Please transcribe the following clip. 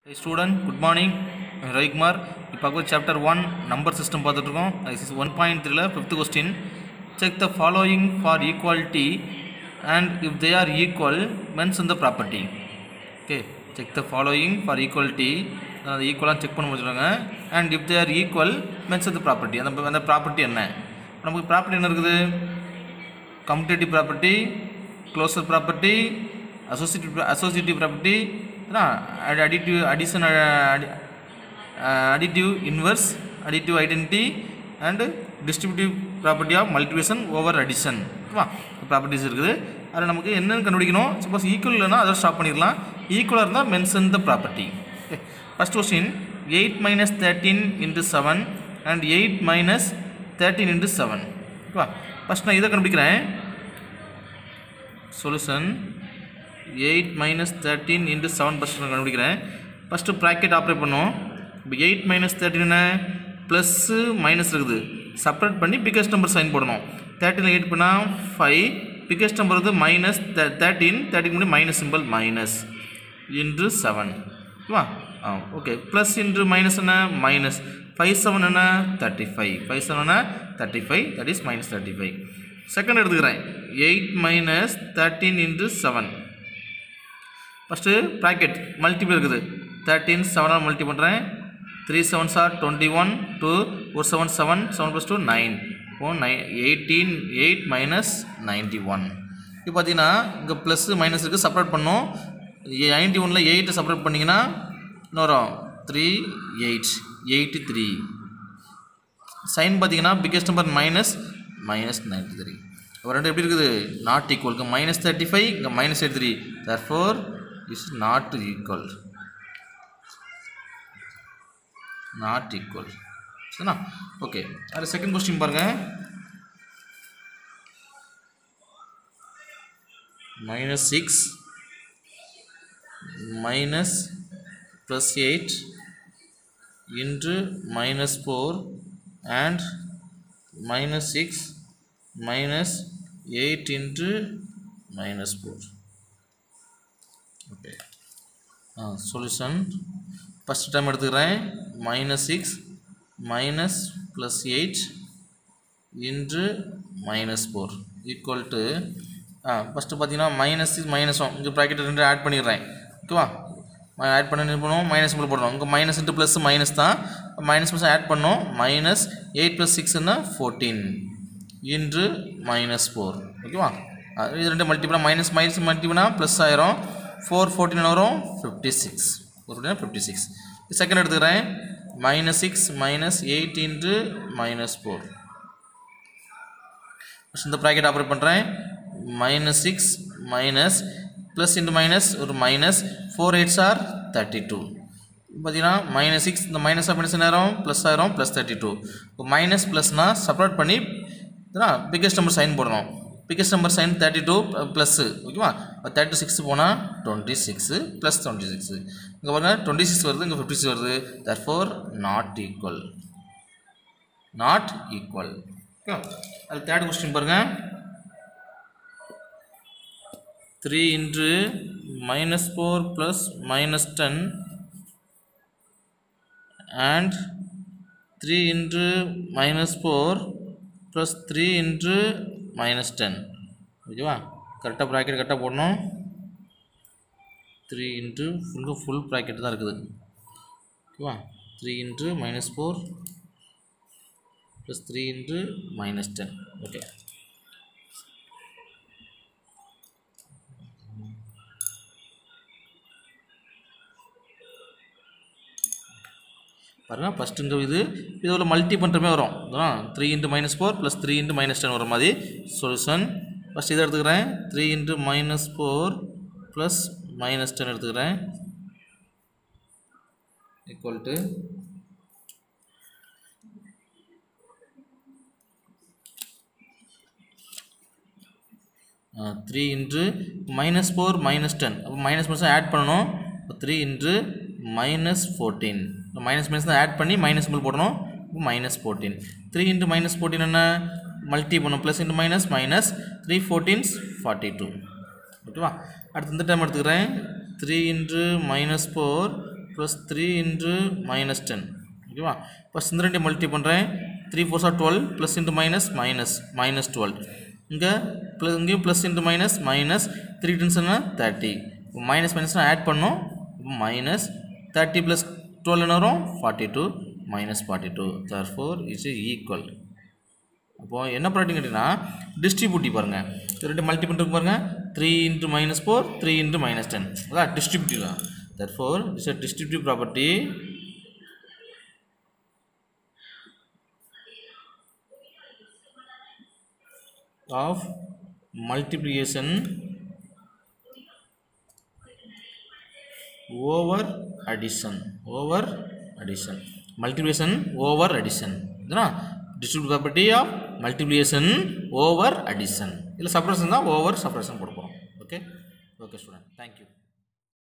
Hey student, good morning. I'm Ravikumar. இப்போ பார்க்க chapter one number system பார்த்துட்ருக்கோம் is one point த்ரீல fifth question check the following for equality and if they are equal mention இந்த property okay check the following for equality அந்த ஈக்குவலாக check பண்ண முடிச்சுருவாங்க and if they are equal mention இந்த property அந்த அந்த property என்ன நமக்கு ப்ராப்பர்ட்டி என்ன இருக்குது commutative property closure property associative associative property additive addition additive inverse additive identity and distributive property of multiplication over addition ஓகேவா ப்ராப்பர்ட்டிஸ் இருக்குது அதில் நமக்கு என்னென்னு கண்டுபிடிக்கணும் சப்போஸ் ஈக்குவல் இல்லைனா அதை ஸ்டாப் பண்ணிடலாம் ஈக்குவலாக இருந்தால் mention the property okay first question eight minus thirteen into seven and eight minus thirteen into seven ஓகேவா ஃபஸ்ட் நான் இதை கண்டுபிடிக்கிறேன் solution eight minus thirteen into seven first நான் கண்டுபிடிக்கிறேன் ஃபஸ்ட்டு ப்ராக்கெட் ஆப்ரேட் பண்ணும் இப்போ எயிட் மைனஸ் தேர்ட்டின் என்ன plus minus இருக்குது செப்பரேட் பண்ணி பிக்கஸ்ட் நம்பர் சைன் போடணும் தேர்ட்டின் எயிட் பண்ணால் ஃபைவ் பிக்கஸ்ட் நம்பர் வந்து மைனஸ் தேர்ட்டீன் தேர்ட்டின் முன்னாடி minus symbol minus into seven ஓகேவா ஆ ஓகே ப்ளஸ் இன்ட்டு மைனஸ் என்ன மைனஸ் ஃபைவ் செவன் என்ன தேர்ட்டி ஃபைவ் ஃபைவ் செவன் என்ன thirty five that is minus thirty five second எடுத்துக்கிறேன் eight minus thirteen into seven first bracket multiple இருக்குது thirteen செவனால் multi பண்ணுறேன் three seven சார் twenty one two ஒரு seven seven seven plus two nine ஓ nine eighteen eight minus ninety one இப்போ பார்த்தீங்கன்னா இங்கே ப்ளஸ்ஸு மைனஸ் இருக்குது செப்பரேட் பண்ணோம் நைன்ட்டி ஒனில் எயிட்டை செப்பரேட் பண்ணிங்கன்னா இன்னும் வரும் three eight eighty three sign பார்த்தீங்கன்னா biggest number minus minus ninety three இப்போ ரெண்டு எப்படி இருக்குது நாட் ஈக்குவல் இங்கே மைனஸ் தேர்ட்டி ஃபைவ் இங்கே minus eighty three therefore is not equal not equal சரிண்ணா ஓகே அது செகண்ட் கொஸ்டின் பாருங்கள் minus six minus plus eight into minus four and minus 6 minus 8 into minus 4 okay uh, solution first time எடுத்துக்கிறேன் minus 6 minus plus 8 into minus 4 equal to first பார்த்தீங்கன்னா minus six minus one இங்கே bracket ரெண்டு add பண்ணிடுறேன் ஓகேவா add பண்ண என்ன பண்ணுவோம் minus symbol போடுறோம் இங்கே மைனஸ் இன்ட்டு ப்ளஸ் மைனஸ் தான் மைனஸ் ப்ளஸ் ஆட் பண்ணோம் மைனஸ் எயிட் ப்ளஸ் சிக்ஸ்னா ஃபோர்டீன் இன்று மைனஸ் ஃபோர் ஓகேவா இது ரெண்டு மல்டிபிளா மைனஸ் மைனஸ் மல்டிபிளா ப்ளஸ் ஆயிரும் ஃபோர் ஃபோர்டீன் வரும் fifty six fourteen fifty six second எடுத்துக்கிறேன் minus six minus eight into minus four இந்த ப்ராக்கெட் ஆப்ரேட் பண்ணுறேன் minus six minus plus into minus ஒரு minus four eights are thirty two பார்த்தீங்கன்னா minus six இந்த minus minus நேரம் plus ஆயிரும் plus thirty two இப்போ minus ப்ளஸ்னால் செப்பரேட் பண்ணி பிக்கஸ்ட் நம்பர் சைன் போடணும் biggest number sign thirty two plus ஓகேவா தேர்ட்டி சிக்ஸ் போனால் twenty six plus twenty six இங்கே பாருங்கள் டுவெண்ட்டி சிக்ஸ் வருது இங்கே ஃபிஃப்டி சிக்ஸ் வருது therefore not equal not equal okay அது தேர்ட் கொஸ்டின் பாருங்கள் three into minus four plus minus ten and three into minus four plus three into minus ten ஓகேவா கரெக்டாக bracket கரெக்டாக போடணும் three into ஃபுல்லாக full bracket தான் இருக்குது ஓகேவா three into minus four plus three into minus ten okay பாருங்கள் first இங்கே இது இதில் மல்டி பண்ணுறமே வரும் அதான் three into minus four plus three into minus ten வர மாதிரி சொல்யூஷன் ஃபஸ்ட் இதை எடுத்துக்கிறேன் three into minus four plus minus ten எடுத்துக்கிறேன் equal to three into minus four minus ten அப்போ மைனஸ் மைனஸ் ஆட் பண்ணணும் இப்போ three into minus fourteen minus minus தான் add பண்ணி மைனஸ் சிம்பிள் போடணும் minus fourteen three into minus fourteen என்ன multi பண்ணும் plus into minus minus three fourteens forty two ஓகேவா அடுத்து இந்த டைம் எடுத்துக்கிறேன் three into minus four plus three into minus ten ஓகேவா ஃபஸ்ட் இந்த ரெண்டு மல்டி பண்ணுறேன் த்ரீ ஃபோர்ஸா twelve plus into minus minus minus twelve இங்கே ப்ளஸ் இங்கேயும் plus into minus minus three டென்ஸ்னா தேர்ட்டி மைனஸ் மைனஸ்னால் ஆட் பண்ணோம் மைனஸ் தேர்ட்டி ப்ளஸ் டுவெல் என்ன வரும் forty two minus forty two therefore is equal அப்போது என்ன ப்ராடக்ட் கேட்டிங்கன்னா டிஸ்ட்ரிபியூட்டிவ் பாருங்கள் ரெண்டு மல்டி பண்ணிட்டு பாருங்கள் three into minus four three into minus ten அதான் டிஸ்ட்ரிபியூட்டிவ் தான் therefore it's a distributive property of multiplication over addition over addition multiplication over addition இதுனா distributive property of multiplication over addition இல்லை சப்ரேஷன் தான் over சப்ரேஷன் கொடுப்போம் okay okay student thank you